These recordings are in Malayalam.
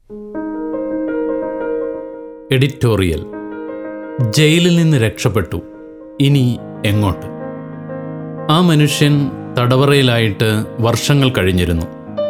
എഡിറ്റോറിയൽ ജയിലിൽ നിന്ന് രക്ഷപ്പെട്ടു ഇനി എങ്ങോട്ട് ആ മനുഷ്യൻ തടവറയിലായിട്ട് വർഷങ്ങൾ കഴിഞ്ഞിരുന്നു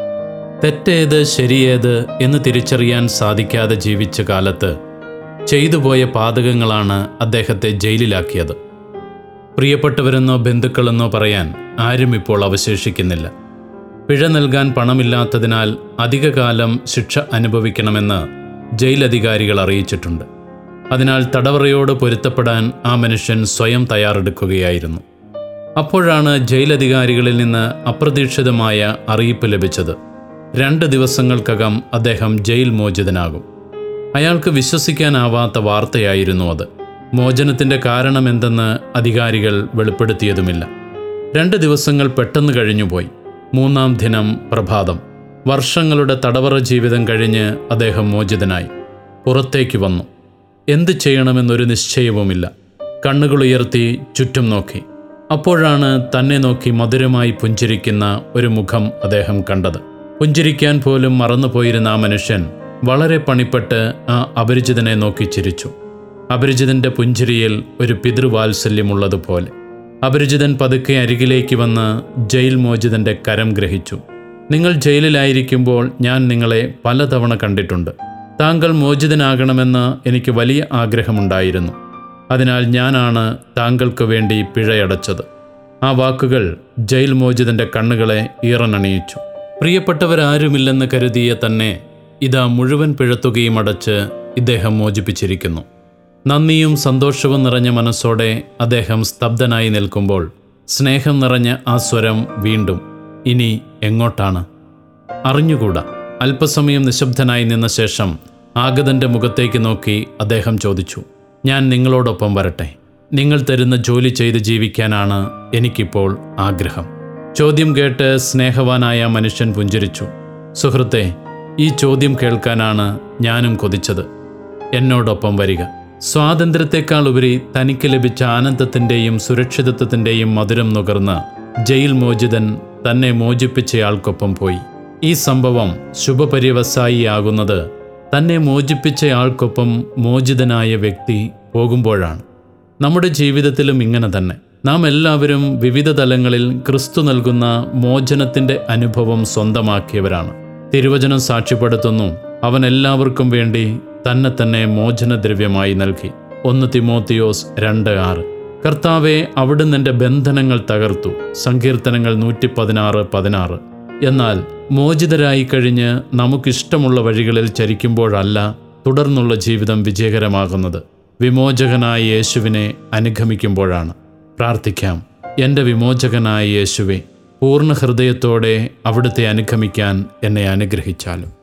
തെറ്റേത് ശരിയേത് എന്ന് തിരിച്ചറിയാൻ സാധിക്കാതെ ജീവിച്ച കാലത്ത് ചെയ്തുപോയ പാതകങ്ങളാണ് അദ്ദേഹത്തെ ജയിലിലാക്കിയത് പ്രിയപ്പെട്ടവരെന്നോ ബന്ധുക്കളെന്നോ പറയാൻ ആരും ഇപ്പോൾ അവശേഷിക്കുന്നില്ല പിഴ നൽകാൻ പണമില്ലാത്തതിനാൽ അധികകാലം ശിക്ഷ അനുഭവിക്കണമെന്ന് ജയിലധികാരികൾ അറിയിച്ചിട്ടുണ്ട് അതിനാൽ തടവറയോട് പൊരുത്തപ്പെടാൻ ആ മനുഷ്യൻ സ്വയം തയ്യാറെടുക്കുകയായിരുന്നു അപ്പോഴാണ് ജയിലധികാരികളിൽ നിന്ന് അപ്രതീക്ഷിതമായ അറിയിപ്പ് ലഭിച്ചത് രണ്ട് ദിവസങ്ങൾക്കകം അദ്ദേഹം ജയിൽ മോചിതനാകും അയാൾക്ക് വിശ്വസിക്കാനാവാത്ത വാർത്തയായിരുന്നു അത് മോചനത്തിൻ്റെ കാരണമെന്തെന്ന് അധികാരികൾ വെളിപ്പെടുത്തിയതുമില്ല രണ്ട് ദിവസങ്ങൾ പെട്ടെന്ന് കഴിഞ്ഞുപോയി മൂന്നാം ദിനം പ്രഭാതം വർഷങ്ങളുടെ തടവറ ജീവിതം കഴിഞ്ഞ് അദ്ദേഹം മോചിതനായി പുറത്തേക്ക് വന്നു എന്ത് ചെയ്യണമെന്നൊരു നിശ്ചയവുമില്ല കണ്ണുകളുയർത്തി ചുറ്റും നോക്കി അപ്പോഴാണ് തന്നെ നോക്കി മധുരമായി പുഞ്ചിരിക്കുന്ന ഒരു മുഖം അദ്ദേഹം കണ്ടത് പുഞ്ചിരിക്കാൻ പോലും മറന്നുപോയിരുന്ന ആ മനുഷ്യൻ വളരെ പണിപ്പെട്ട് ആ അപരിചിതനെ നോക്കി ചിരിച്ചു അപരിചിതന്റെ പുഞ്ചിരിയിൽ ഒരു പിതൃവാത്സല്യമുള്ളതുപോലെ അപരിചിതൻ പതുക്കെ അരികിലേക്ക് വന്ന് ജയിൽ മോചിതന്റെ കരം ഗ്രഹിച്ചു നിങ്ങൾ ജയിലിലായിരിക്കുമ്പോൾ ഞാൻ നിങ്ങളെ പലതവണ കണ്ടിട്ടുണ്ട് താങ്കൾ മോചിതനാകണമെന്ന് എനിക്ക് വലിയ ആഗ്രഹമുണ്ടായിരുന്നു അതിനാൽ ഞാനാണ് താങ്കൾക്ക് വേണ്ടി പിഴയടച്ചത് ആ വാക്കുകൾ ജയിൽ മോചിതന്റെ കണ്ണുകളെ ഈറനണിയിച്ചു പ്രിയപ്പെട്ടവരാരുമില്ലെന്ന് കരുതിയ തന്നെ ഇതാ മുഴുവൻ പിഴത്തുകയും അടച്ച് ഇദ്ദേഹം മോചിപ്പിച്ചിരിക്കുന്നു നന്ദിയും സന്തോഷവും നിറഞ്ഞ മനസ്സോടെ അദ്ദേഹം സ്തബ്ധനായി നിൽക്കുമ്പോൾ സ്നേഹം നിറഞ്ഞ ആ സ്വരം വീണ്ടും ഇനി എങ്ങോട്ടാണ് അറിഞ്ഞുകൂടാ അല്പസമയം നിശബ്ദനായി നിന്ന ശേഷം ആഗതന്റെ മുഖത്തേക്ക് നോക്കി അദ്ദേഹം ചോദിച്ചു ഞാൻ നിങ്ങളോടൊപ്പം വരട്ടെ നിങ്ങൾ തരുന്ന ജോലി ചെയ്ത് ജീവിക്കാനാണ് എനിക്കിപ്പോൾ ആഗ്രഹം ചോദ്യം കേട്ട് സ്നേഹവാനായ മനുഷ്യൻ പുഞ്ചിരിച്ചു സുഹൃത്തെ ഈ ചോദ്യം കേൾക്കാനാണ് ഞാനും കൊതിച്ചത് എന്നോടൊപ്പം വരിക സ്വാതന്ത്ര്യത്തെക്കാൾ ഉപരി തനിക്ക് ലഭിച്ച ആനന്ദത്തിൻ്റെയും സുരക്ഷിതത്വത്തിൻ്റെയും മധുരം നുകർന്ന് ജയിൽ മോചിതൻ തന്നെ മോചിപ്പിച്ചയാൾക്കൊപ്പം പോയി ഈ സംഭവം ശുഭപര്യവസായിയാകുന്നത് തന്നെ മോചിപ്പിച്ചയാൾക്കൊപ്പം മോചിതനായ വ്യക്തി പോകുമ്പോഴാണ് നമ്മുടെ ജീവിതത്തിലും ഇങ്ങനെ തന്നെ നാം എല്ലാവരും വിവിധ തലങ്ങളിൽ ക്രിസ്തു നൽകുന്ന മോചനത്തിൻ്റെ അനുഭവം സ്വന്തമാക്കിയവരാണ് തിരുവചനം സാക്ഷ്യപ്പെടുത്തുന്നു അവൻ എല്ലാവർക്കും വേണ്ടി തന്നെ തന്നെ മോചനദ്രവ്യമായി നൽകി ഒന്ന് തിമോത്തിയോസ് രണ്ട് ആറ് കർത്താവെ അവിടുന്ന് എൻ്റെ ബന്ധനങ്ങൾ തകർത്തു സങ്കീർത്തനങ്ങൾ നൂറ്റി പതിനാറ് പതിനാറ് എന്നാൽ മോചിതരായി കഴിഞ്ഞ് നമുക്കിഷ്ടമുള്ള വഴികളിൽ ചരിക്കുമ്പോഴല്ല തുടർന്നുള്ള ജീവിതം വിജയകരമാകുന്നത് വിമോചകനായ യേശുവിനെ അനുഗമിക്കുമ്പോഴാണ് പ്രാർത്ഥിക്കാം എൻ്റെ വിമോചകനായ യേശുവെ പൂർണ്ണ ഹൃദയത്തോടെ അവിടുത്തെ അനുഗമിക്കാൻ എന്നെ അനുഗ്രഹിച്ചാലും